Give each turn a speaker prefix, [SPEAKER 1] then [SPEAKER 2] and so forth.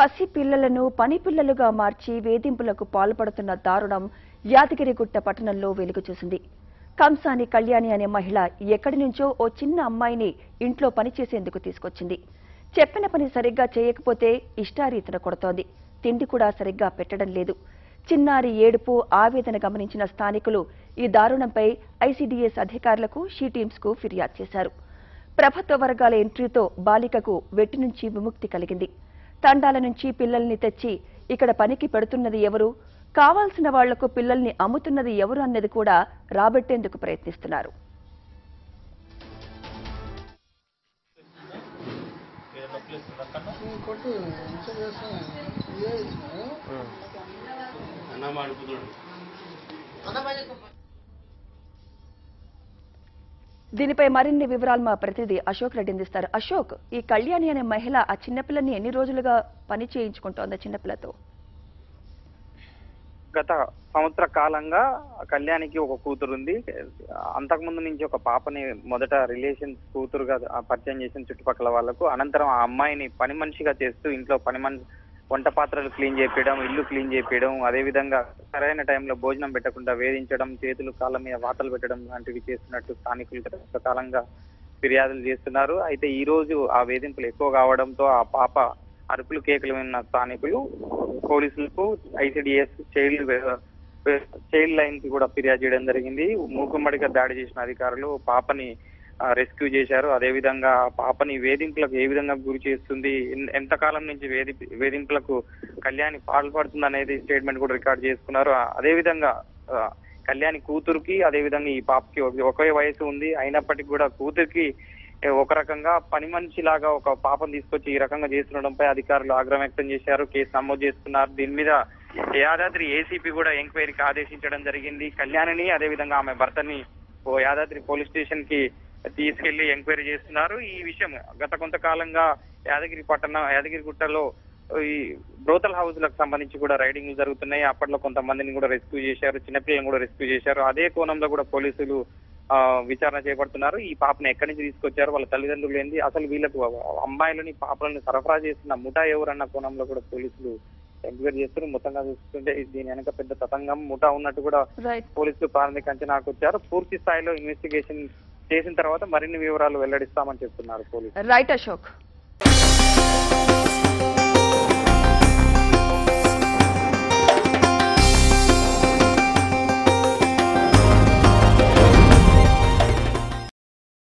[SPEAKER 1] పసి పిల్లలను పని పిల్లలుగా మార్చి వేధింపులకు పాల్పడుతున్న దారుణం యాదగిరిగుట్ట పట్టణంలో వెలుగు చూసింది కంసాని కళ్యాణి అనే మహిళ ఎక్కడి నుంచో ఓ చిన్న అమ్మాయిని ఇంట్లో పనిచేసేందుకు తీసుకొచ్చింది చెప్పిన పని సరిగ్గా చేయకపోతే ఇష్టారీతిన కొడుతోంది తిండి కూడా సరిగ్గా పెట్టడం లేదు చిన్నారి ఏడుపు ఆవేదన గమనించిన స్థానికులు ఈ దారుణంపై ఐసీడీఎస్ అధికారులకు షీ టీమ్స్ కు ఫిర్యాదు చేశారు ప్రభుత్వ వర్గాల ఎంట్రీతో బాలికకు వెట్టి నుంచి విముక్తి కలిగింది తండాల నుంచి పిల్లల్ని తెచ్చి ఇక్కడ పనికి పెడుతున్నది ఎవరు కావాల్సిన వాళ్లకు పిల్లల్ని అమ్ముతున్నది ఎవరు అన్నది కూడా రాబట్టేందుకు ప్రయత్నిస్తున్నారు
[SPEAKER 2] కొట్టు ఎంత చేస్తాను ఏ
[SPEAKER 3] అన్నం అడుగుతున్నాడు
[SPEAKER 1] దీనిపై మరిన్ని వివరాలు మా ప్రతినిధి అశోక్ రెడ్డి అందిస్తారు అశోక్ ఈ కళ్యాణి అనే మహిళ ఆ చిన్నపిల్లని ఎన్ని రోజులుగా పని చేయించుకుంటోంది ఆ చిన్నపిల్లతో
[SPEAKER 4] గత సంవత్సర కాలంగా కళ్యాణికి ఒక కూతురు ఉంది అంతకుముందు నుంచి ఒక పాపని మొదట రిలేషన్స్ కూతురుగా ఆ పరిచయం చేసిన చుట్టుపక్కల వాళ్ళకు అనంతరం ఆ అమ్మాయిని పని మనిషిగా చేస్తూ ఇంట్లో పని మనిషి వంట పాత్రలు క్లీన్ చేపించడం ఇల్లు క్లీన్ చేపించడం అదేవిధంగా సరైన టైంలో భోజనం పెట్టకుండా వేధించడం చేతులు కాళ్ళ మీద వాతలు పెట్టడం లాంటివి చేస్తున్నట్టు స్థానికులు గత కాలంగా ఫిర్యాదులు చేస్తున్నారు అయితే ఈ రోజు ఆ వేధింపులు ఎక్కువ కావడంతో ఆ పాప అరుపులు కేకలు విన్న స్థానికులు పోలీసులకు ఐసిడిఎస్ చైల్డ్ చైల్డ్ లైన్ కి కూడా ఫిర్యాదు చేయడం జరిగింది మూకుమ్మడిగా దాడి చేసిన అధికారులు పాపని రెస్క్యూ చేశారు అదేవిధంగా ఆ పాపని వేధింపులకు ఏ విధంగా గురి చేస్తుంది ఎన్- ఎంతకాలం నుంచి వేధి వేధింపులకు కళ్యాణి పాల్పడుతుంది అనేది స్టేట్మెంట్ కూడా రికార్డ్ చేసుకున్నారు ఆ- అదేవిధంగా ఆ, కళ్యాణి కూతురుకి అదేవిధంగా ఈ పాపకి ఒక- ఒకే వయసు ఉంది అయినప్పటికీ కూడా కూతురికి ఏ, ఒక రకంగా పని మనిషి లాగా ఒక పాపను తీసుకొచ్చి ఈ రకంగా చేస్తుండడంపై అధికారులు ఆగ్రహం వ్యక్తం చేశారు కేసు నమోదు చేసుకున్నారు దీని మీద యాదాద్రి ఏసీపీ కూడా ఎంక్వైరీకి ఆదేశించడం జరిగింది కళ్యాణిని అదేవిధంగా ఆమె భర్తని ఓ యాదాద్రి పోలీస్ స్టేషన్ కి తీసుకెళ్లి ఎంక్వైరీ చేస్తున్నారు ఈ విషయం గత కొంతకాలంగా యాదగిరి పట్టణ యాదగిరి గుట్టలో ఈ బ్రోతల్ హౌస్ లకు సంబంధించి కూడా రైడింగ్లు జరుగుతున్నాయి అప్పట్లో కొంతమందిని కూడా రెస్క్యూ చేశారు చిన్నపిల్లలను కూడా రెస్క్యూ చేశారు అదే కోణంలో కూడా పోలీసులు ఆ, విచారణ చేపడుతున్నారు ఈ పాపను ఎక్కడి నుంచి తీసుకొచ్చారు వాళ్ళ తల్లిదండ్రులు ఏంది అసలు వీళ్ళకు అమ్మాయిలని పాపలని సరఫరా చేస్తున్న ముఠా ఎవరన్న కోణంలో కూడా పోలీసులు ఎంక్వైరీ చేస్తున్నారు మొత్తంగా చూస్తుంటే దీని వెనక పెద్ద తతంగం ముఠా ఉన్నట్టు కూడా
[SPEAKER 1] రైట్
[SPEAKER 4] పోలీసులు ప్రాథమిక అంచనాకు వచ్చారు పూర్తి స్థాయిలో ఇన్వెస్టిగేషన్ చేసిన తర్వాత మరిన్ని వివరాలు వెల్లడిస్తామని చెప్తున్నారు పోలీసులు
[SPEAKER 1] రైట్ అశోక్